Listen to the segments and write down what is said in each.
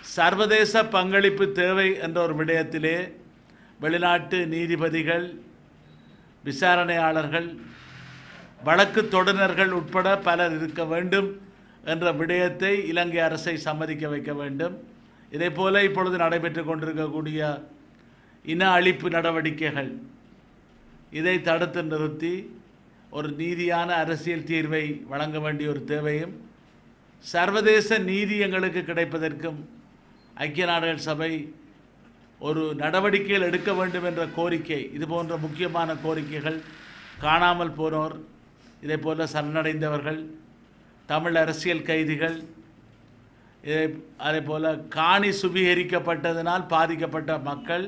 சர்வதேச பங்களிப்பு தேவை என்ற ஒரு விடயத்திலே வெளிநாட்டு நீதிபதிகள் விசாரணையாளர்கள் வழக்கு தொடர்நர்கள் உட்பட பலர் இருக்க வேண்டும் என்ற விடயத்தை இலங்கை அரசை சம்மதிக்க வைக்க வேண்டும் இதேபோல இப்பொழுது நடைபெற்று கொண்டிருக்கக்கூடிய இன அழிப்பு நடவடிக்கைகள் இதை தடுத்து நிறுத்தி ஒரு நீதியான அரசியல் தீர்வை வழங்க வேண்டிய ஒரு தேவையும் சர்வதேச நீதி எங்களுக்கு கிடைப்பதற்கும் ஐக்கிய நாடுகள் சபை ஒரு நடவடிக்கைகள் எடுக்க வேண்டும் என்ற கோரிக்கை இது போன்ற முக்கியமான கோரிக்கைகள் காணாமல் போனோர் இதே போல சரணடைந்தவர்கள் தமிழ் அரசியல் கைதிகள் இதே அதே போல் காணி சுவீகரிக்கப்பட்டதனால் பாதிக்கப்பட்ட மக்கள்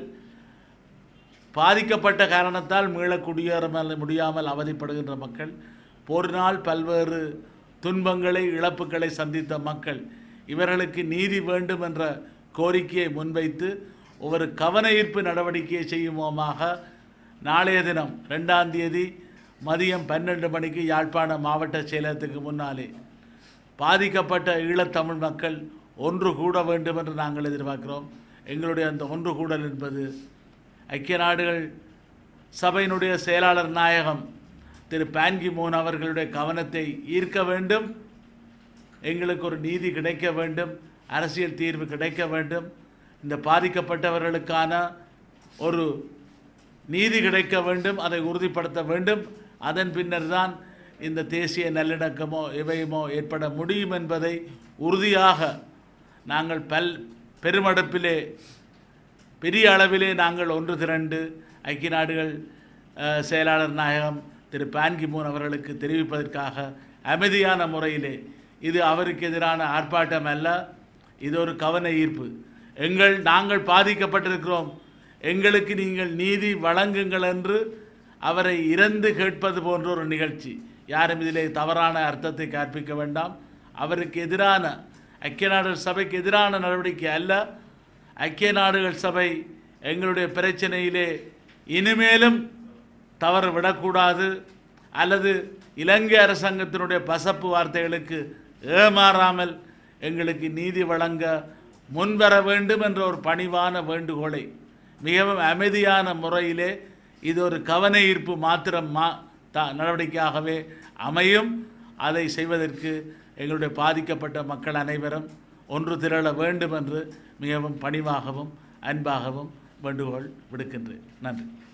பாதிக்கப்பட்ட காரணத்தால் மீள குடியேற முடியாமல் அவதிப்படுகின்ற மக்கள் போரினால் பல்வேறு துன்பங்களை இழப்புகளை சந்தித்த மக்கள் இவர்களுக்கு நீதி வேண்டும் என்ற கோரிக்கையை முன்வைத்து ஒரு கவன ஈர்ப்பு நடவடிக்கையை செய்யுமோமாக நாளைய தினம் ரெண்டாம் தேதி மதியம் பன்னெண்டு மணிக்கு யாழ்ப்பாண மாவட்ட செயலகத்துக்கு முன்னாலே பாதிக்கப்பட்ட ஈழத்தமிழ் மக்கள் ஒன்று கூட வேண்டும் என்று நாங்கள் எதிர்பார்க்கிறோம் எங்களுடைய அந்த ஒன்று கூடல் என்பது ஐக்கிய நாடுகள் சபையினுடைய செயலாளர் நாயகம் திரு பான்கி மோன் அவர்களுடைய கவனத்தை ஈர்க்க வேண்டும் எங்களுக்கு ஒரு நீதி கிடைக்க வேண்டும் அரசியல் தீர்வு கிடைக்க வேண்டும் இந்த பாதிக்கப்பட்டவர்களுக்கான ஒரு நீதி கிடைக்க வேண்டும் அதை உறுதிப்படுத்த வேண்டும் அதன் பின்னர் தான் இந்த தேசிய நல்லிணக்கமோ இவையுமோ ஏற்பட முடியும் என்பதை உறுதியாக நாங்கள் பல் பெருமடப்பிலே பெரிய அளவிலே நாங்கள் ஒன்று திரண்டு ஐக்கிய நாடுகள் அஹ், செயலாளர் நாயகம் திரு பான்கிமூன் அவர்களுக்கு தெரிவிப்பதற்காக அமைதியான முறையிலே இது அவருக்கு எதிரான ஆர்ப்பாட்டம் அல்ல இது ஒரு கவன ஈர்ப்பு எங்கள் நாங்கள் பாதிக்கப்பட்டிருக்கிறோம் எங்களுக்கு நீங்கள் நீதி வழங்குங்கள் என்று அவரை இறந்து கேட்பது போன்ற ஒரு நிகழ்ச்சி யாரும் இதிலே தவறான அர்த்தத்தை கற்பிக்க வேண்டாம் அவருக்கு எதிரான ஐக்கிய நாடுகள் சபைக்கு எதிரான நடவடிக்கை அல்ல ஐக்கிய நாடுகள் சபை எங்களுடைய பிரச்சனையிலே இனிமேலும் தவறு விடக்கூடாது அல்லது இலங்கை அரசாங்கத்தினுடைய பசப்பு வார்த்தைகளுக்கு ஏமாறாமல் எங்களுக்கு நீதி வழங்க முன்வர வேண்டும் என்ற ஒரு பணிவான வேண்டுகோளை மிகவும் அமைதியான முறையிலே இது ஒரு கவன ஈர்ப்பு மாத்திரம் மா த நடவடிக்கையாகவே அமையும் அதை செய்வதற்கு எங்களுடைய பாதிக்கப்பட்ட மக்கள் அனைவரும் ஒன்று திரள வேண்டும் என்று மிகவும் பணிவாகவும் அன்பாகவும் வேண்டுகோள் விடுக்கின்றேன் நன்றி